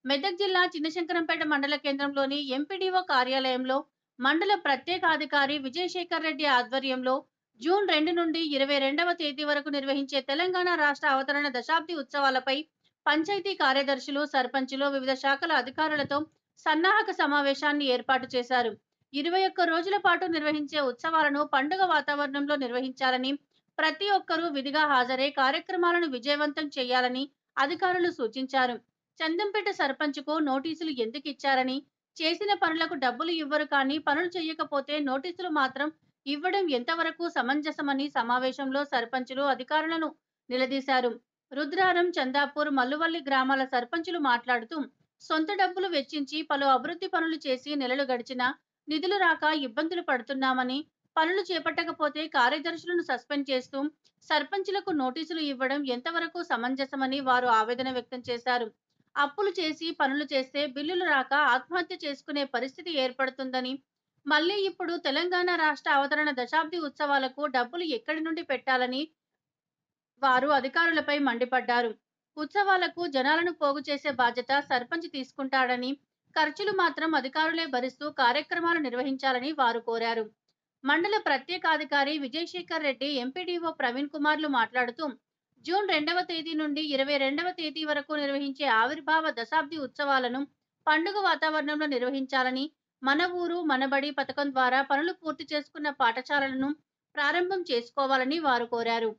మెదక్ జిల్లా చిన్నశంకరంపేట మండల కేంద్రంలోని ఎంపీడీఓ కార్యాలయంలో మండల ప్రత్యేకాధికారి విజయశేఖర్ రెడ్డి ఆధ్వర్యంలో జూన్ రెండు నుండి ఇరవై రెండవ తేదీ వరకు నిర్వహించే తెలంగాణ రాష్ట్ర అవతరణ దశాబ్ది ఉత్సవాలపై పంచాయతీ కార్యదర్శులు సర్పంచులు వివిధ శాఖల అధికారులతో సన్నాహక సమావేశాన్ని ఏర్పాటు చేశారు ఇరవై ఒక్క రోజుల పాటు నిర్వహించే ఉత్సవాలను పండుగ వాతావరణంలో నిర్వహించాలని ప్రతి ఒక్కరూ విధిగా హాజరై కార్యక్రమాలను విజయవంతం చేయాలని అధికారులు సూచించారు చందంపేట సర్పంచ్కు నోటీసులు ఎందుకు ఇచ్చారని చేసిన పనులకు డబ్బులు ఇవ్వరు కానీ పనులు చేయకపోతే నోటీసులు మాత్రం ఇవ్వడం ఎంతవరకు సమంజసమని సమావేశంలో సర్పంచులు అధికారులను నిలదీశారు రుద్రారం చందాపూర్ మల్లువల్లి గ్రామాల సర్పంచులు మాట్లాడుతూ సొంత డబ్బులు వెచ్చించి పలు అభివృద్ధి పనులు చేసి నెలలు గడిచినా నిధులు రాక ఇబ్బందులు పడుతున్నామని పనులు చేపట్టకపోతే కార్యదర్శులను సస్పెండ్ చేస్తూ సర్పంచులకు నోటీసులు ఇవ్వడం ఎంతవరకు సమంజసమని వారు ఆవేదన వ్యక్తం చేశారు అప్పులు చేసి పనులు చేస్తే బిల్లులు రాక ఆత్మహత్య చేసుకునే పరిస్థితి ఏర్పడుతుందని మళ్ళీ ఇప్పుడు తెలంగాణ రాష్ట్ర అవతరణ దశాబ్ది ఉత్సవాలకు డబ్బులు ఎక్కడి నుండి పెట్టాలని వారు అధికారులపై మండిపడ్డారు ఉత్సవాలకు జనాలను పోగు చేసే బాధ్యత సర్పంచ్ తీసుకుంటాడని ఖర్చులు మాత్రం అధికారులే భరిస్తూ కార్యక్రమాలు నిర్వహించాలని వారు కోరారు మండల ప్రత్యేకాధికారి విజయశేఖర్ రెడ్డి ఎంపీడీఓ ప్రవీణ్ కుమార్లు మాట్లాడుతూ జూన్ రెండవ తేదీ నుండి ఇరవై రెండవ తేదీ వరకు నిర్వహించే ఆవిర్భావ దశాబ్ది ఉత్సవాలను పండుగ వాతావరణంలో నిర్వహించాలని మన ఊరు మనబడి పథకం ద్వారా పనులు పూర్తి చేసుకున్న పాఠశాలలను ప్రారంభం చేసుకోవాలని వారు కోరారు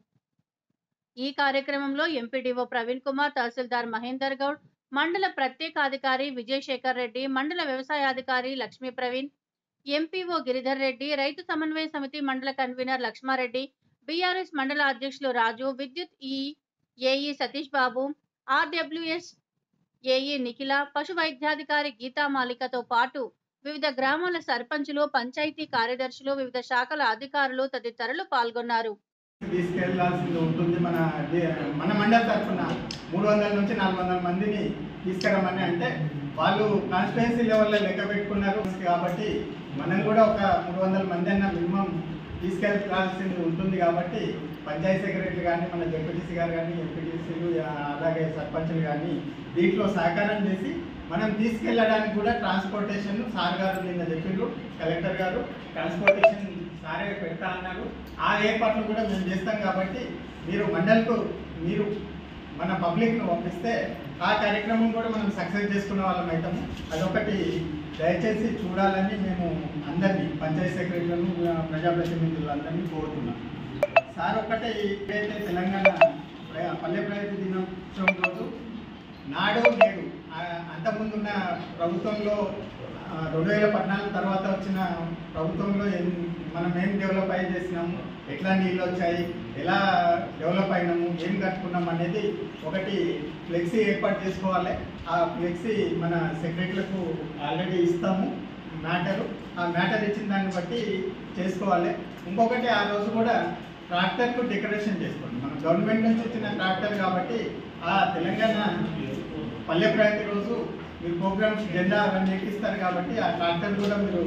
ఈ కార్యక్రమంలో ఎంపీడీఓ ప్రవీణ్ కుమార్ తహసీల్దార్ మహేందర్ గౌడ్ మండల ప్రత్యేకాధికారి విజయశేఖర్ రెడ్డి మండల వ్యవసాయాధికారి లక్ష్మీ ప్రవీణ్ ఎంపీఓ గిరిధర్ రెడ్డి రైతు సమన్వయ సమితి మండల కన్వీనర్ లక్ష్మారెడ్డి బీఆర్ఎస్ మండల అధ్యక్షులు రాజు విద్యుత్ ఈ AE Satish Babu RWS AE Nikhila పశు వైద్యాధికారి గీతా మాలికతో పాటు వివిధ గ్రామాల సర్పంచులు పంచాయతీ కార్యదర్శులు వివిధ శాఖల అధికారులు తదితరులు పాల్గొన్నారు తీసుకెళ్లాల్సింది ఉంటుంది మన దే- మన మండలి తరఫున మూడు వందల నుంచి నాలుగు వందల మందిని తీసుకురమ్మని అంటే వాళ్ళు కాన్స్టిట్యున్సీ లెవెల్లో లెక్క పెట్టుకున్నారు కాబట్టి మనం కూడా ఒక మూడు వందల మంది అన్న మినిమం తీసుకెళ్లాల్సింది ఉంటుంది కాబట్టి పంచాయతీ సెక్రటరీ కానీ మన జెడ్పీటీసీ గారు కానీ ఎంపీటీసీలు అలాగే సర్పంచులు కానీ దీంట్లో సహకారం చేసి మనం తీసుకెళ్ళడానికి కూడా ట్రాన్స్పోర్టేషన్ సార్ గారు నిన్న చెప్పిండ్రు కలెక్టర్ గారు ట్రాన్స్పోర్టేషన్ సారే పెడతా అన్నారు ఆ ఏర్పాట్లు కూడా మేము చేస్తాం కాబట్టి మీరు మండలికు మీరు మన పబ్లిక్ను పంపిస్తే ఆ కార్యక్రమం కూడా మనం సక్సెస్ చేసుకున్న వాళ్ళం అవుతాము అదొకటి దయచేసి చూడాలని మేము అందరినీ పంచాయతీ సెక్రటరీలను ప్రజాప్రతినిధులందరినీ కోరుతున్నాం సార్ ఒకటే ఏదైతే తెలంగాణ ప్ర- పల్లె ప్రగతి దినోత్సవం రోజు నాడు నేడు ఆ, అంతకుముందున్న ప్రభుత్వంలో ఆ, రెండు వేల పద్నాలుగు తర్వాత వచ్చిన ప్రభుత్వంలో ఏం- మనం ఏం డెవలప్ అయి చేసినాము ఎట్లా నీళ్ళు వచ్చాయి ఎలా డెవలప్ అయినాము ఏం కట్టుకున్నాం అనేది ఒకటి ఫ్లెక్సీ ఏర్పాటు చేసుకోవాలి ఆ ఫ్లెక్సీ మన సెక్రటరీలకు ఆల్రెడీ ఇస్తాము మ్యాటరు ఆ మ్యాటర్ ఇచ్చిన దాన్ని బట్టి చేసుకోవాలి ఇంకొకటి ఆ రోజు కూడా ట్రాక్టర్కు డెకరేషన్ చేసుకోండి మన గవర్నమెంట్ నుంచి వచ్చిన ట్రాక్టర్ కాబట్టి ఆ తెలంగాణ పల్లె ప్రగతి రోజు మీరు ప్రోగ్రామ్స్ జెండా అవన్నీ ఎక్కిస్తారు కాబట్టి ఆ ట్రాక్టర్ కూడా మీరు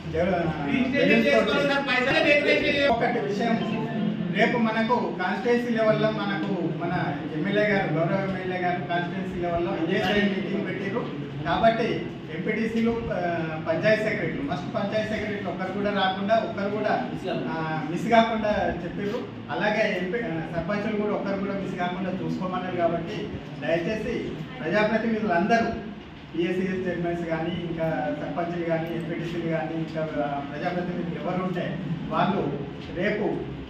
ఒకటి విషయం రేపు మనకు కాన్స్టిట్యున్సీ లెవెల్లో మనకు మన ఎమ్మెల్యే గారు గౌరవ ఎమ్మెల్యే గారు కాన్స్టిట్యున్సీ లెవెల్లో విజయసాయి మీటింగ్ పెట్టారు కాబట్టి ఎంపీటీసీలు panchayat secretary must panchayat secretary ఒక్కరు కూడా రాకుండా ఒక్కరు కూడా ఆ, మిస్ కాకుండా చెప్పారు అలాగే ఎంపీ ఆ, సర్పంచులు కూడా ఒక్కరు కూడా మిస్ కాకుండా చూసుకోమన్నారు కాబట్టి దయచేసి ప్రజాప్రతినిధులు అందరూ పిఎస్సిఎస్ చైర్మన్స్ కానీ ఇంకా సర్పంచులు కానీ ఎంపీటీసీలు కానీ ఇంకా ఆ, ప్రజాప్రతినిధులు ఎవరు ఉంటే వాళ్ళు రేపు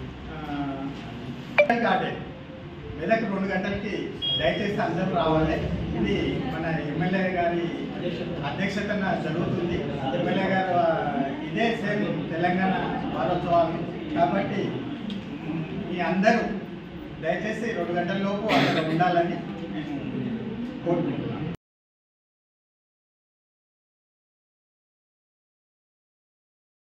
కాటే మెదక్ రెండు గంటలకి దయచేసి అందరూ రావాలి ఇది మన ఎమ్మెల్యే గారి అధ్యక్షతన జరుగుతుంది ఎమ్మెల్యే గారు ఆ, ఇదే సేమ్ తెలంగాణ వారోత్సవాలు కాబట్టి మ్, మీ అందరూ దయచేసి రెండు గంటల లోపు అక్కడ ఉండాలని నేను కోరుకుంటున్నాను